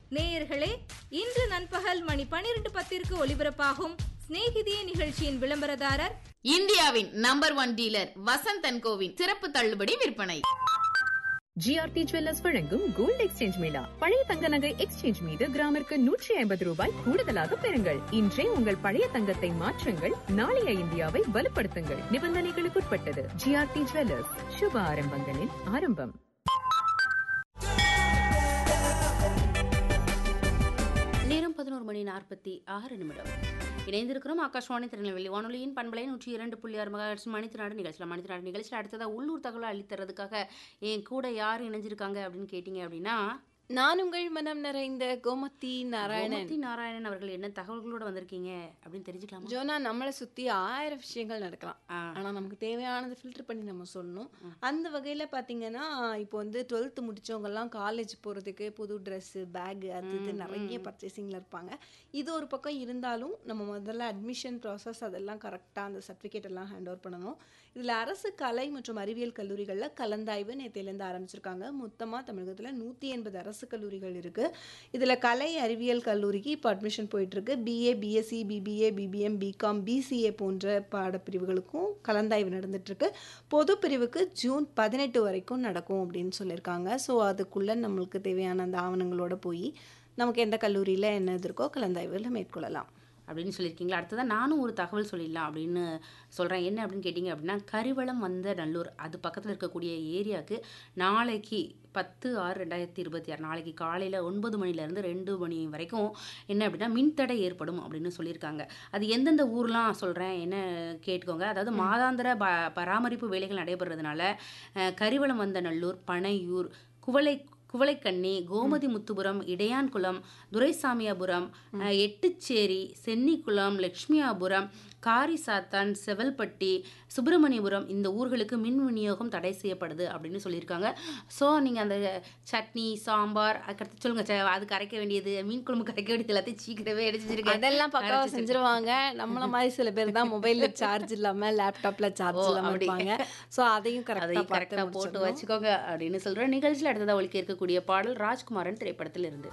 நேயர்களே இன்று நண்பகல் மணி பனிரெண்டு பத்திற்கு ஒலிபரப்பாகும் சிநேகிதியே நிகழ்ச்சியின் விளம்பரதாரர் இந்தியாவின் number one dealer Vasanth and கோவின் சிறப்பு தள்ளுபடி விற்பனை ஜிஆர்டி ஜுவல்லர்ஸ் வழங்கும் கோல்ட் எக்ஸ்சேஞ்ச் மேளா பழைய தங்க நகை எக்ஸ்சேஞ்ச் மீது கிராமிற்கு நூற்றி ஐம்பது ரூபாய் கூடுதலாக பெறுங்கள் இன்றே உங்கள் பழைய தங்கத்தை மாற்றுங்கள் நாளைய இந்தியாவை வலுப்படுத்துங்கள் நிபந்தனைகளுக்குட்பட்டது ஜிஆர்டி ஜுவல்லர்ஸ் சுப ஆரம்பங்களின் ஆரம்பம் நேரம் பதினோரு மணி நாற்பத்தி ஆறு நிமிடம் இணைந்திருக்கிறோம் ஆகாஷ்வாணி திருநெல்வேலி வானொலியின் பண்பலை நூற்றி இரண்டு புள்ளி ஆறு மகாட்சி மணித்திராடு நிகழ்ச்சியில் மணித்திராடு நிகழ்ச்சியில் அடுத்ததாக உள்ளூர் தகவலை அளித்தறதுக்காக என் கூட யார் இணைஞ்சிருக்காங்க அப்படின்னு கேட்டிங்க அப்படின்னா நான் உங்கள் மனம் நிறைந்த கோமதி நாராயணன் கோமதி நாராயணன் அவர்கள் என்ன தகவல்களோட வந்திருக்கீங்க அப்படின்னு தெரிஞ்சுக்கலாமா ஜோனா நம்மளை சுத்தி ஆயிரம் விஷயங்கள் நடக்கலாம் ஆ. ஆனா நமக்கு தேவையானதை ஃபில்டர் பண்ணி நம்ம சொல்லணும் அந்த வகையில பாத்தீங்கன்னா இப்போ வந்து டுவெல்த் முடிச்சவங்க எல்லாம் காலேஜ் போறதுக்கு புது Dress பேக் அது இது நிறைய பர்ச்சேசிங்ல இருப்பாங்க இது ஒரு பக்கம் இருந்தாலும் நம்ம முதல்ல அட்மிஷன் ப்ராசஸ் அதெல்லாம் கரெக்டாக அந்த சர்டிஃபிகேட் எல்லாம் ஹேண்ட் ஓவர் பண்ணணும் இதுல அரசு கலை மற்றும் அறிவியல் கல்லூரிகள்ல கலந்தாய்வு நேத்திலேருந்து ஆரம்பிச்சிருக்காங்க மொத்தமா தமிழகத்துல நூத்தி எண்பது அரசு கல்லூரிகள் இருக்கு இதுல கலை அறிவியல் கல்லூரிக்கு இப்போ அட்மிஷன் போயிட்டு இருக்கு BA BSc BBA BBM BCom BCA போன்ற பாடப்பிரிவுகளுக்கும் கலந்தாய்வு நடந்துட்டு இருக்கு பொது பிரிவுக்கு ஜூன் பதினெட்டு வரைக்கும் நடக்கும் அப்படின்னு சொல்லியிருக்காங்க ஸோ அதுக்குள்ள நம்மளுக்கு தேவையான அந்த ஆவணங்களோட போய் நமக்கு எந்த கல்லூரியில் என்ன இது இருக்கோ கலந்தாய்வில் மேற்கொள்ளலாம் அப்படின்னு சொல்லியிருக்கீங்களா அடுத்ததான் நானும் ஒரு தகவல் சொல்லிடலாம் அப்படின்னு சொல்கிறேன் என்ன அப்படின்னு கேட்டிங்க அப்படின்னா கரிவளம் வந்த நல்லூர் அது பக்கத்தில் இருக்கக்கூடிய ஏரியாவுக்கு நாளைக்கு பத்து ஆறு ரெண்டாயிரத்தி இருபத்தி ஆறு நாளைக்கு காலையில் ஒன்பது மணிலேருந்து ரெண்டு மணி வரைக்கும் என்ன அப்படின்னா மின்தடை ஏற்படும் அப்படின்னு சொல்லியிருக்காங்க அது எந்தெந்த ஊர்லாம் சொல்கிறேன் என்ன கேட்டுக்கோங்க அதாவது மாதாந்திர ப பராமரிப்பு வேலைகள் நடைபெறதுனால அஹ், கரிவளம் வந்த நல்லூர் பனையூர் குவளை குவளைக்கண்ணி கோமதி முத்துபுரம் இடையான்குளம் துரைசாமியாபுரம் அஹ், எட்டுச்சேரி சென்னிக்குளம் லட்சுமியாபுரம் காரிசாத்தான் செவல்பட்டி சுப்பிரமணியபுரம் இந்த ஊர்களுக்கு மின் விநியோகம் தடை செய்யப்படுது அப்படின்னு சொல்லியிருக்காங்க ஸோ நீங்கள் அந்த சட்னி சாம்பார் அதுக்கடுத்து சொல்லுங்க ச- அதுக்கு அரைக்க வேண்டியது மீன் குழம்பு கரைக்க வேண்டியது எல்லாத்தையும் சீக்கிரமே எடுத்து அதெல்லாம் பக்காவா செஞ்சிருவாங்க நம்மள மாதிரி சில பேர் தான் மொபைல்ல சார்ஜ் இல்லாம லேப்டாப்ல சார்ஜ் ஓ, இல்லாம அப்படி. இருப்பாங்க சோ அதையும் அதை கரெக்டா கரெக்டாக பார்த்து போட்டு போட்டு வச்சுக்கோங்க அப்படின்னு சொல்கிறேன் நிகழ்ச்சியில் அடுத்ததாக ஒழிக்க இருக்கக்கூடிய பாடல் ராஜ்குமாரன் திரைப்படத்தில் இருந்து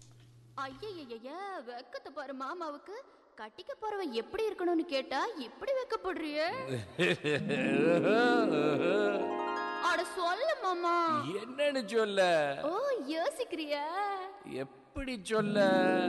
ஐயய்யய்ய வெக்கத்தை பாரு மாமாவுக்கு கட்டிக்க போறவன் எப்படி இருக்கணும்னு கேட்டா இப்படி வெக்கப்படுறியே அட சொல்ல மாமா என்னன்னு சொல்ல ஓ யோசிக்கிறியா எப்படி சொல்ல